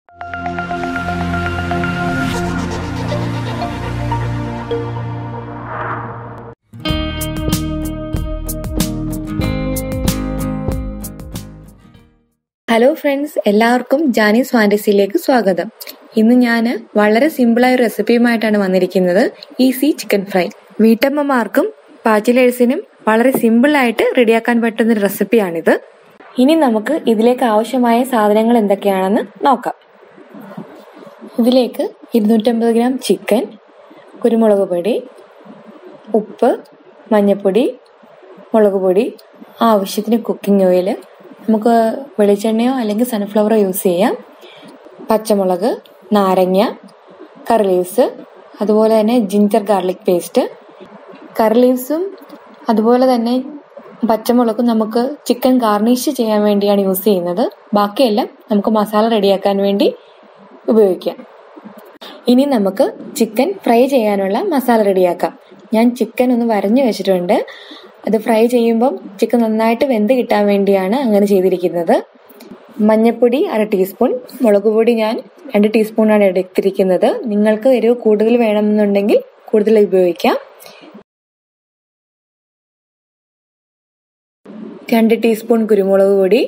hello friends എല്ലാവർക്കും ജാനീസ് ഫാന്റസിയിലേക്ക് സ്വാഗതം ഇന്ന് ഞാൻ വളരെ സിമ്പിളായ ഒരു റെസിപ്പിയുമായിട്ടാണ് വന്നിരിക്കുന്നത് ഈസി ചിക്കൻ ഫ്രൈ വീട്ടമ്മമാർക്കും ബാച്ചിലേഴ്സിനും വളരെ സിമ്പിളായിട്ട് റെഡിയാക്കാൻ പറ്റുന്ന ഒരു റെസിപ്പിയാണിത് ഇനി നമുക്ക് ഇതിലേക്ക് ആവശ്യമായ സാധനങ്ങൾ എന്തൊക്കെയാണെന്ന് നോക്കാം ഇതിലേക്ക് ഇരുന്നൂറ്റമ്പത് ഗ്രാം ചിക്കൻ കുരുമുളക് പൊടി ഉപ്പ് മഞ്ഞൾപ്പൊടി മുളക് പൊടി ആവശ്യത്തിന് കുക്കിംഗ് ഓയിൽ നമുക്ക് വെളിച്ചെണ്ണയോ അല്ലെങ്കിൽ സൺഫ്ലവറോ യൂസ് ചെയ്യാം പച്ചമുളക് നാരങ്ങ കറി ലീവ്സ് അതുപോലെ തന്നെ ജിഞ്ചർ ഗാർലിക് പേസ്റ്റ് കറി ലീവ്സും അതുപോലെ തന്നെ പച്ചമുളകും നമുക്ക് ചിക്കൻ ഗാർണിഷ് ചെയ്യാൻ വേണ്ടിയാണ് യൂസ് ചെയ്യുന്നത് ബാക്കിയെല്ലാം നമുക്ക് മസാല റെഡിയാക്കാൻ വേണ്ടി ഉപയോഗിക്കാം ഇനി നമുക്ക് ചിക്കൻ ഫ്രൈ ചെയ്യാനുള്ള മസാല റെഡിയാക്കാം ഞാൻ ചിക്കൻ ഒന്ന് വരഞ്ഞു വെച്ചിട്ടുണ്ട് അത് ഫ്രൈ ചെയ്യുമ്പം ചിക്കൻ നന്നായിട്ട് വെന്ത് കിട്ടാൻ വേണ്ടിയാണ് അങ്ങനെ ചെയ്തിരിക്കുന്നത് മഞ്ഞൾപ്പൊടി അര ടീസ്പൂൺ മുളക് പൊടി ഞാൻ രണ്ട് ടീസ്പൂണാണ് എടുത്തിരിക്കുന്നത് നിങ്ങൾക്ക് എരിവ് കൂടുതൽ വേണമെന്നുണ്ടെങ്കിൽ കൂടുതൽ ഉപയോഗിക്കാം രണ്ട് ടീസ്പൂൺ കുരുമുളക് പൊടി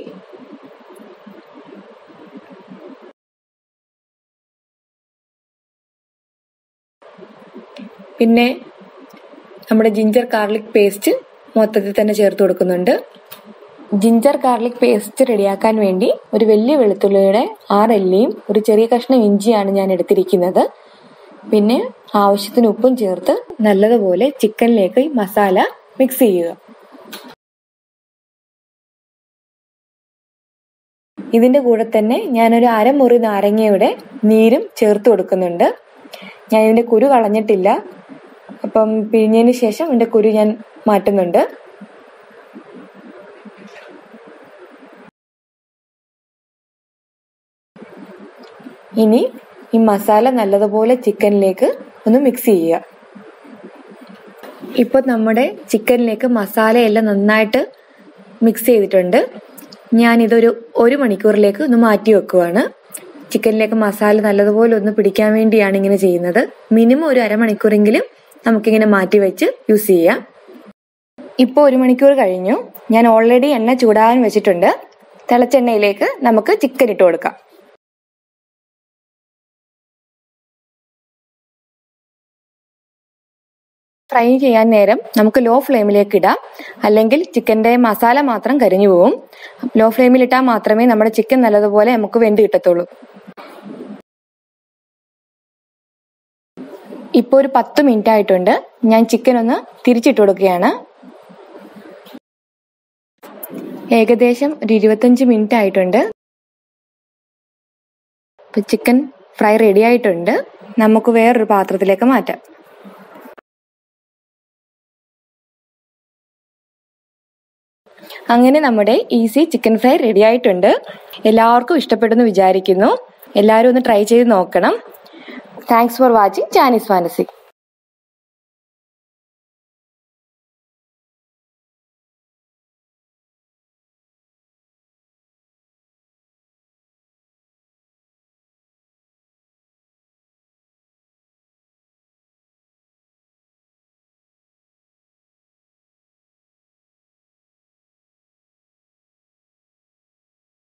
പിന്നെ നമ്മുടെ ജിഞ്ചർ ഗാർലിക് പേസ്റ്റ് മൊത്തത്തിൽ തന്നെ ചേർത്ത് കൊടുക്കുന്നുണ്ട് ജിഞ്ചർ ഗാർലിക് പേസ്റ്റ് റെഡിയാക്കാൻ വേണ്ടി ഒരു വലിയ വെളുത്തുള്ളിയുടെ ആറെല്ലിയും ഒരു ചെറിയ കഷ്ണം ഇഞ്ചിയാണ് ഞാൻ എടുത്തിരിക്കുന്നത് പിന്നെ ആവശ്യത്തിന് ഉപ്പും ചേർത്ത് നല്ലതുപോലെ ചിക്കനിലേക്ക് മസാല മിക്സ് ചെയ്യുക ഇതിന്റെ കൂടെ തന്നെ ഞാനൊരു അരമുറി നാരങ്ങയുടെ നീരും ചേർത്ത് കൊടുക്കുന്നുണ്ട് ഞാൻ ഇതിന്റെ കുരു കളഞ്ഞിട്ടില്ല അപ്പം പിഴിഞ്ഞതിന് ശേഷം ഇതിന്റെ കുരു ഞാൻ മാറ്റുന്നുണ്ട് ഇനി ഈ മസാല നല്ലതുപോലെ ചിക്കനിലേക്ക് ഒന്ന് മിക്സ് ചെയ്യുക ഇപ്പൊ നമ്മുടെ ചിക്കനിലേക്ക് മസാലയെല്ലാം നന്നായിട്ട് മിക്സ് ചെയ്തിട്ടുണ്ട് ഞാൻ ഇതൊരു ഒരു മണിക്കൂറിലേക്ക് ഒന്ന് മാറ്റി വെക്കുവാണ് ചിക്കനിലേക്ക് മസാല നല്ലതുപോലെ ഒന്ന് പിടിക്കാൻ വേണ്ടിയാണ് ഇങ്ങനെ ചെയ്യുന്നത് മിനിമം ഒരു അരമണിക്കൂറെങ്കിലും നമുക്കിങ്ങനെ മാറ്റി വെച്ച് യൂസ് ചെയ്യാം ഇപ്പോൾ ഒരു മണിക്കൂർ കഴിഞ്ഞു ഞാൻ ഓൾറെഡി എണ്ണ ചൂടാകാൻ വെച്ചിട്ടുണ്ട് തിളച്ചെണ്ണയിലേക്ക് നമുക്ക് ചിക്കൻ ഇട്ട് കൊടുക്കാം ഫ്രൈ ചെയ്യാൻ നേരം നമുക്ക് ലോ ഫ്ലെയിമിലേക്ക് ഇടാം അല്ലെങ്കിൽ ചിക്കന്റെ മസാല മാത്രം കരിഞ്ഞു പോകും ലോ ഫ്ലെയിമിൽ ഇട്ടാൽ മാത്രമേ നമ്മുടെ ചിക്കൻ നല്ലതുപോലെ നമുക്ക് വെന്ത് കിട്ടത്തുള്ളൂ ഇപ്പോൾ ഒരു പത്ത് മിനിറ്റ് ആയിട്ടുണ്ട് ഞാൻ ചിക്കൻ ഒന്ന് തിരിച്ചിട്ട് കൊടുക്കുകയാണ് ഏകദേശം ഒരു ഇരുപത്തഞ്ച് മിനിറ്റ് ആയിട്ടുണ്ട് ചിക്കൻ ഫ്രൈ റെഡി ആയിട്ടുണ്ട് നമുക്ക് വേറൊരു പാത്രത്തിലേക്ക് മാറ്റാം അങ്ങനെ നമ്മുടെ ഈസി ചിക്കൻ ഫ്രൈ റെഡി ആയിട്ടുണ്ട് എല്ലാവർക്കും ഇഷ്ടപ്പെടുന്നു വിചാരിക്കുന്നു എല്ലാവരും ഒന്ന് ട്രൈ ചെയ്ത് നോക്കണം താങ്ക്സ് ഫോർ വാച്ചിങ് ചാനീസ് ഫാനസി